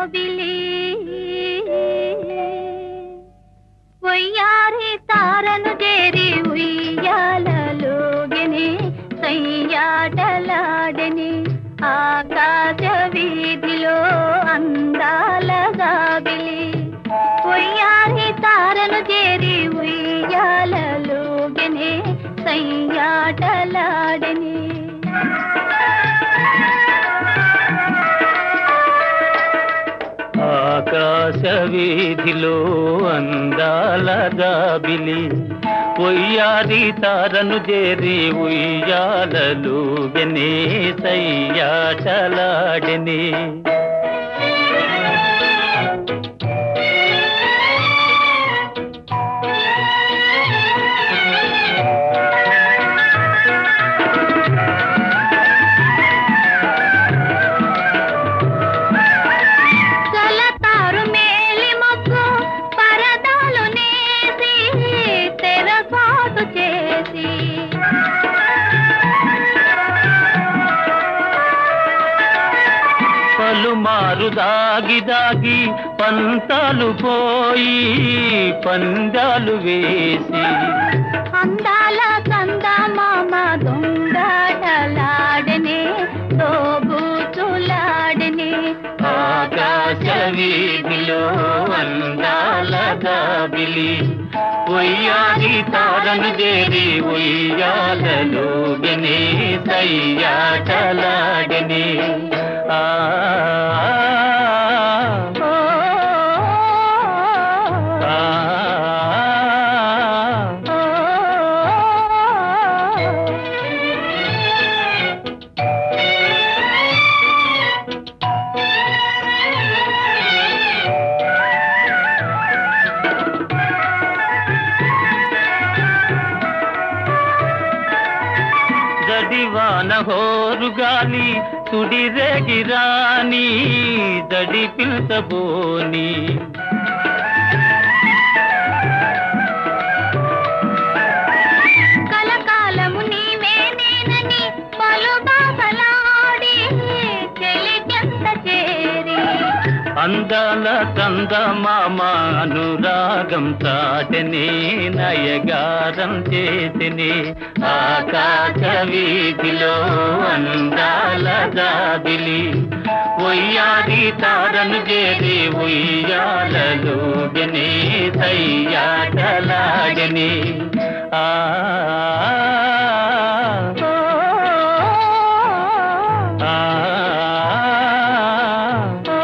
జాబిలి వయ్యారి తారను చేరి ఉయ్యాలలోగని సయ్యాటలాడని ఆకాశ వీధిలో అందాల జాబిలి ఉయ్యారి తారను చేరి ఉయ్యాలలోగని సయ్యాటలాడని ఆకాశ వీధిలో అందాల జాబిలి ఉయ్యారి తారను చేరి ఉయ్యాలలు గనే సయ్యాటలాడని చలతారు మేలి మొగ్గు పరదాలు నేసి తెరసాటు చేసి పలుమారు దాగి దాగి పంతాలు పోయి పందాలు వేసి అందాల కంద మామ దొంగటలాడనే దోబూచులాడనే ఆకాశ వీధిలో అందాల దాబిలి ఉయ్యాలి తారను చేరి ఉయ్యాలలో గనే సయ్యాటలాడని ఆ ఓ, ఆ, ఓ, జడివాన హోరు గాలి తుడిరేగి రాని దడి పిల్చబోని కలకాలము నీవే నేనని పలు బాసలాడి చెలికెంత చేరి అందాల కంద మామ అనురాగం చాటని నయగారం చేతిని ఆకాశ వీధిలో అందాల జాబిలి ఉయ్యాది తారను చేరి ఉయ్యాలలో గని సయ్యాటలాగని ఆ ఓ, ఆ, ఓ,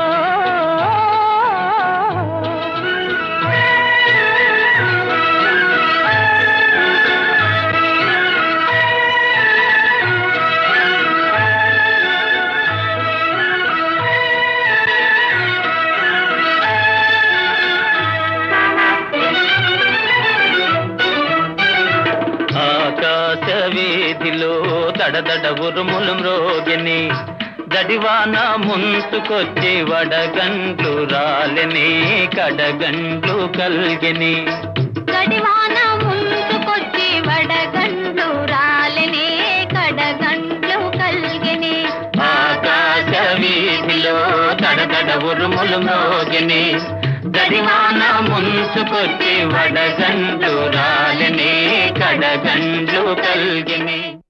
ఆకాశ వీధిలో దడదడ ఉరుములు మ్రోగిని జడివాన ముంచుకొచ్చి వడగండ్లు రాలని కడగండ్లు కల్గిని గడివాన ముందుకొచ్చి వడగండ్లు రాలనే కడగండ్లు కల్గని ఆకాశ వీధిలో దడదడ ఉరుములు మ్రోగిని జడివాన ముంచుకొచ్చి వడగండ్లు రాలని కడగండ్లు కల్గిని